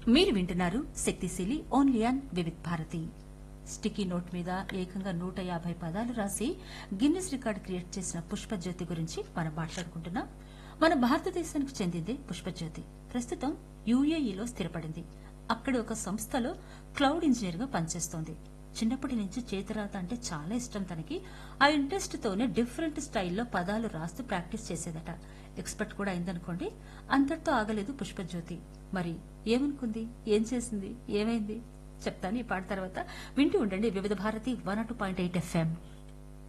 మీరు వింటున్నారు శక్తిశీలి only on Vividh Bharati sticky note మీద ఏకంగా నూట యాభై పదాలు రాసి గిన్నిస్ రికార్డ్ క్రియేట్ చేసిన పుష్పజ్యోతి గురించి మనం మాట్లాడుకుంటున్నాం మన భారతదేశానికి చెందిందే పుష్పజ్యోతి ప్రస్తుతం యుఏఈలో స్థిరపడింది అక్కడి ఒక సంస్థలో క్లౌడ్ ఇంజనీర్ గా పనిచేస్తోంది చిన్నప్పటి నుంచి చేతిరాత అంటే చాలా ఇష్టం తనకి ఆ ఇంట్రెస్ట్ తోనే డిఫరెంట్ స్టైల్లో పదాలు రాస్తూ ప్రాక్టీస్ చేసేదట ఎక్స్పర్ట్ కూడా అయిందనుకోండి అంతటితో ఆగలేదు పుష్పజ్యోతి మరి ఏమనుకుంది ఏం చేసింది ఏమైంది చెప్తాను ఈ పాట తర్వాత వింటూ ఉండండి Vividha Bharati one two point eight FM